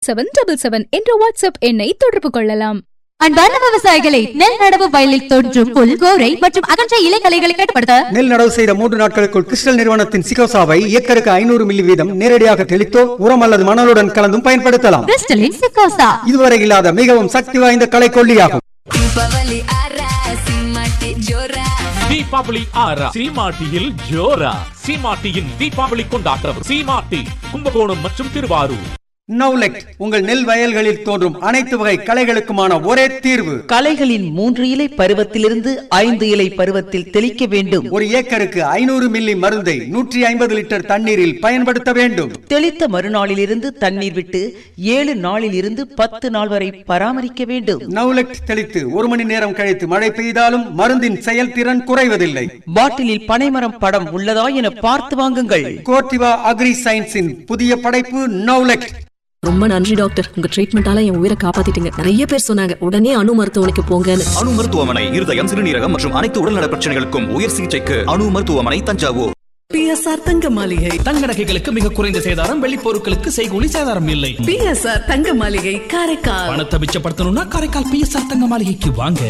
seven double seven என்ற WhatsApp எண்ணை தொடர்பு கொள்ளலாம் அன்பார்ந்த விவசாயிகளை நெல் நடவு வயலில் தோன்றும் புல் கோரை மற்றும் அகன்ற இலைகளைகளை கட்டுப்படுத்த நெல் நடவு செய்த மூன்று நாட்களுக்குள் கிறிஸ்டல் நிறுவனத்தின் சிகோசாவை ஏக்கருக்கு ஐநூறு மில்லி வீதம் நேரடியாக தெளித்தோ உரம் அல்லது மணலுடன் கலந்தும் பயன்படுத்தலாம் கிறிஸ்டலின் சிக்கோசா இதுவரை இல்லாத மிகவும் சக்தி வாய்ந்த களைக்கொல்லியாகும் ದೀಪಾವಳಿ ಆರ ಸಿಂಹಕ್ಕೆ ಜೋರ தீபாவளி ஆறா சீமாட்டியில் ஜோரா சீமாட்டியின் தீபாவளி கொண்டாட்டம் சீமாட்டி கும்பகோணம் மற்றும் திருவாரூர் நவுலெக்ட் உங்கள் நெல் வயல்களில் தோன்றும் அனைத்து வகை களைகளுக்குமான ஒரே தீர்வு களைகளின் மூன்று இலை பருவத்திலிருந்து ஐந்து இலை பருவத்தில் தெளிக்க வேண்டும் ஒரு ஏக்கருக்கு ஐநூறு மில்லி மருந்தை நூற்றி ஐம்பது லிட்டர் தண்ணீரில் பயன்படுத்த வேண்டும் தெளித்த மறுநாளிலிருந்து தண்ணீர் விட்டு ஏழு நாளில் இருந்து பத்து நாள் வரை பராமரிக்க வேண்டும் நவுலெக்ட் தெளித்து ஒரு மணி நேரம் கழித்து மழை பெய்தாலும் மருந்தின் செயல்திறன் குறைவதில்லை பாட்டிலில் பனைமரம் படம் உள்ளதா என பார்த்து வாங்குங்கள் கோர்டிவா அக்ரி சயின்ஸின் புதிய படைப்பு நவுலெக்ட் ரொம்ப நன்றி டாக்டர் உங்க ட்ரீட்மெண்டால என் உயிரை காப்பாத்திட்டீங்க நிறைய பேர் சொன்னாங்க உடனே அணு மருத்துவமனைக்கு போங்கன்னு அணு மருத்துவமனை இருதயம் சிறுநீரகம் மற்றும் அனைத்து உடல்நல பிரச்சனைகளுக்கும் உயர் சிகிச்சைக்கு அணு மருத்துவமனை தஞ்சாவூர் பிஎஸ்ஆர் தங்க மாளிகை தங்க நகைகளுக்கு மிக குறைந்த சேதாரம் வெள்ளி பொருட்களுக்கு செய்கூலி சேதாரம் இல்லை பிஎஸ்ஆர் தங்க மாளிகை காரைக்கால் பணத்தை மிச்சப்படுத்தணும்னா காரைக்கால் பிஎஸ்ஆர் தங்க மாளிகைக்கு வாங்க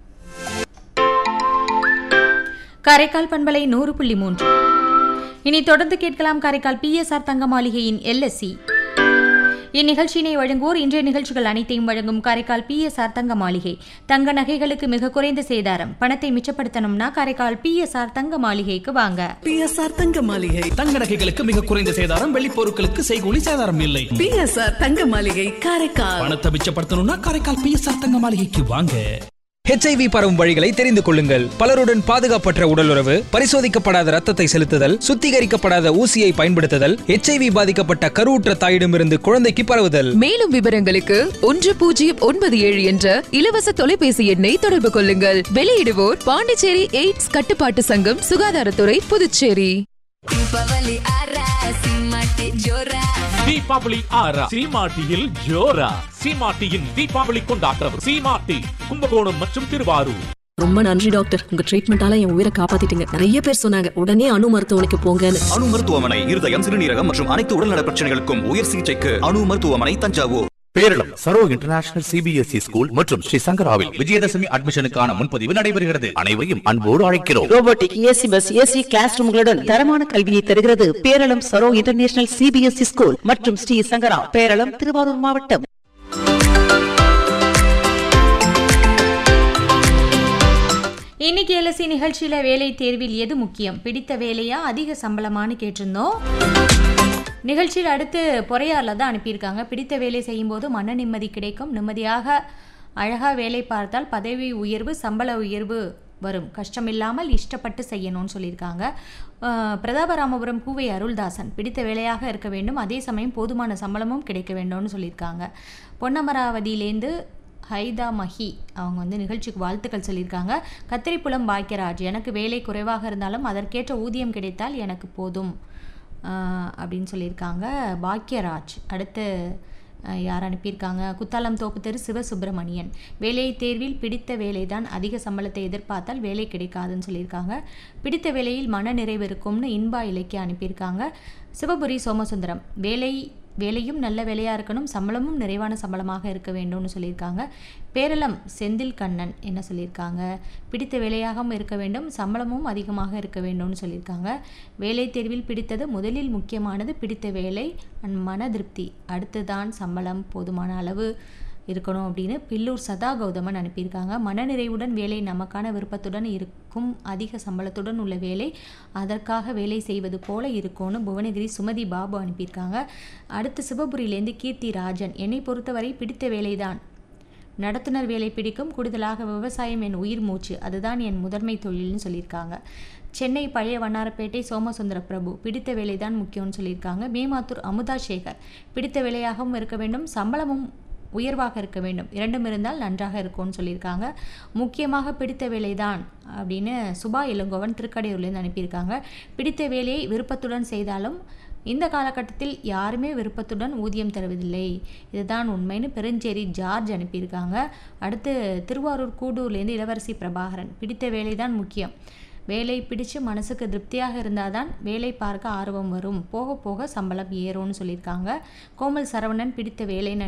காரைக்கால் பண்பலை நூறு புள்ளி மூன்று இனி தொடர்ந்து கேட்கலாம் காரைக்கால் பிஎஸ்ஆர் தங்க மாளிகையின் எல்எஸ்சி இந்நிகழ்ச்சியினை வழங்குவோர் இன்றைய நிகழ்ச்சிகள் அனைத்தையும் வழங்கும் காரைக்கால் பிஎஸ்ஆர் தங்க மாளிகை தங்க நகைகளுக்கு மிக குறைந்த சேதாரம் பணத்தை மிச்சப்படுத்தணும்னா காரைக்கால் பிஎஸ்ஆர் தங்க மாளிகைக்கு வாங்க பிஎஸ்ஆர் தங்க மாளிகை தங்க நகைகளுக்கு மிக குறைந்த சேதாரம் வெள்ளி பொருட்களுக்கு செய்கூலி சேதாரம் இல்லை பிஎஸ்ஆர் தங்க மாளிகை காரைக்கால் பணத்தை மிச்சப்படுத்தணும்னா காரைக்கால் பிஎஸ்ஆர் தங்க மாளிகைக்கு வாங்க ஹெச்ஐவி பரவும் வழிகளை தெரிந்து கொள்ளுங்கள் பலருடன் பாதுகாப்பற்ற உடலுறவு பரிசோதிக்கப்படாத ரத்தத்தை செலுத்துதல் சுத்திகரிக்கப்படாத ஊசியை பயன்படுத்துதல் ஹெச்ஐவி பாதிக்கப்பட்ட கருவுற்ற தாயிடமிருந்து குழந்தைக்கு பரவுதல் மேலும் விவரங்களுக்கு ஒன்று பூஜ்ஜியம் ஒன்பது ஏழு என்ற இலவச தொலைபேசி எண்ணை தொடர்பு கொள்ளுங்கள் வெளியிடுவோர் பாண்டிச்சேரி எய்ட்ஸ் கட்டுப்பாட்டு சங்கம் சுகாதாரத்துறை புதுச்சேரி ದೀಪಾವಳಿ ಆರ ಸಿಂಹಕ್ಕೆ ಜೋರ தீபாவளி ஆறா சீமாட்டியில் ஜோரா சீமாட்டியின் தீபாவளி கொண்டாட்டம் சீமாட்டி கும்பகோணம் மற்றும் திருவாரூர் ரொம்ப நன்றி டாக்டர் உங்க ட்ரீட்மெண்டால என் உயிரை காப்பாத்திட்டீங்க நிறைய பேர் சொன்னாங்க உடனே அணு மருத்துவமனைக்கு போங்கன்னு அணு மருத்துவமனை இருதயம் சிறுநீரகம் மற்றும் அனைத்து உடல்நல பிரச்சனைகளுக்கும் உயர் சிகிச்சைக்கு அணு மருத்துவமனை Thanjavur Peralam Saro international CBSE school மற்றும் ஸ்ரீ சங்கராவில் விஜயதசமி அட்மிஷனுக்கான முன்பதிவு நடைபெறுகிறது அனைவரையும் அன்போடு அழைக்கிறோம் robotic AC bus AC class ரூம்களுடன் தரமான கல்வியை தருகிறது Peralam Saro international CBSE school மற்றும் ஸ்ரீ சங்கரா பேரளம் திருவாரூர் மாவட்டம் இன்னைக்கு எல்எஸ்சி நிகழ்ச்சியில வேலை தேர்வில் எது முக்கியம் பிடித்த வேலையா அதிக சம்பளமான்னு கேட்டிருந்தோம் நிகழ்ச்சியில் அடுத்து பொறையாரில் தான் அனுப்பியிருக்காங்க பிடித்த வேலை செய்யும்போது மன நிம்மதி கிடைக்கும் நிம்மதியாக அழகாக வேலை பார்த்தால் பதவி உயர்வு சம்பள உயர்வு வரும் கஷ்டமில்லாமல் இஷ்டப்பட்டு செய்யணும்னு சொல்லியிருக்காங்க அஹ், பிரதாபராமபுரம் பூவை அருள்தாசன் பிடித்த வேலையாக இருக்க வேண்டும் அதே சமயம் போதுமான சம்பளமும் கிடைக்க வேண்டும்னு சொல்லியிருக்காங்க பொன்னமராவதியிலேருந்து ஹைதா மஹி அவங்க வந்து நிகழ்ச்சிக்கு வாழ்த்துக்கள் சொல்லியிருக்காங்க கத்திரிப்புலம் பாக்கியராஜ் எனக்கு வேலை குறைவாக இருந்தாலும் அதற்கேற்ற ஊதியம் கிடைத்தால் எனக்கு போதும் ஆஹ் அப்படின்னு சொல்லியிருக்காங்க பாக்கியராஜ் அடுத்து ஆஹ் யார் அனுப்பியிருக்காங்க குத்தாலம் தோப்பு தெரு சிவசுப்பிரமணியன் வேலை தேர்வில் பிடித்த வேலைதான் அதிக சம்பளத்தை எதிர்பார்த்தால் வேலை கிடைக்காதுன்னு சொல்லியிருக்காங்க பிடித்த வேலையில் மன நிறைவு இருக்கும்னு இன்பா இலக்கிய அனுப்பியிருக்காங்க சிவபுரி சோமசுந்தரம் வேலை வேலையும் நல்ல வேலையாக இருக்கணும் சம்பளமும் நிறைவான சம்பளமாக இருக்க வேண்டும்னு சொல்லியிருக்காங்க பேரளம் செந்தில் கண்ணன் என்ன சொல்லியிருக்காங்க பிடித்த வேலையாகவும் இருக்க வேண்டும் சம்பளமும் அதிகமாக இருக்க வேண்டும்னு சொல்லியிருக்காங்க வேலை தேர்வில் பிடித்தது முதலில் முக்கியமானது பிடித்த வேலை அண்ட் மன திருப்தி அடுத்துதான் சம்பளம் போதுமான அளவு இருக்கணும் அப்படின்னு பில்லூர் சதா கௌதமன் அனுப்பியிருக்காங்க மனநிறைவுடன் வேலை நமக்கான விருப்பத்துடன் இருக்கும் அதிக சம்பளத்துடன் உள்ள வேலை அதற்காக வேலை செய்வது போல இருக்கும்னு புவனகிரி சுமதி பாபு அனுப்பியிருக்காங்க அடுத்து சிவபுரியிலேருந்து கீர்த்தி ராஜன் என்னை பொறுத்தவரை பிடித்த வேலைதான் நடத்துனர் வேலை பிடிக்கும் கூடுதலாக விவசாயம் என் உயிர் மூச்சு அதுதான் என் முதன்மை தொழில்னு சொல்லியிருக்காங்க சென்னை பழைய வண்ணாரப்பேட்டை சோமசுந்தர பிரபு பிடித்த வேலைதான் முக்கியம்னு சொல்லியிருக்காங்க மேமாத்தூர் அமுதா சேகர் பிடித்த வேலையாகவும் இருக்க வேண்டும் சம்பளமும் உயர்வாக இருக்க வேண்டும் இரண்டும் இருந்தால் நன்றாக இருக்கும்னு சொல்லியிருக்காங்க முக்கியமாக பிடித்த வேலைதான் அப்படின்னு சுபா இளங்கோவன் திருக்கடையூர்லேருந்து அனுப்பியிருக்காங்க பிடித்த வேலையை விருப்பத்துடன் செய்தாலும் இந்த காலகட்டத்தில் யாருமே விருப்பத்துடன் ஊதியம் தருவதில்லை இதுதான் உண்மைன்னு பெருஞ்சேரி ஜார்ஜ் அனுப்பியிருக்காங்க அடுத்து திருவாரூர் கூடூர்லேருந்து இளவரசி பிரபாகரன் பிடித்த வேலைதான் முக்கியம் வேலை பிடிச்சு மனசுக்கு திருப்தியாக இருந்தால் தான் வேலை பார்க்க ஆர்வம் வரும் போக போக சம்பளம் ஏறும்னு சொல்லியிருக்காங்க கோமல் சரவணன் பிடித்த வேலை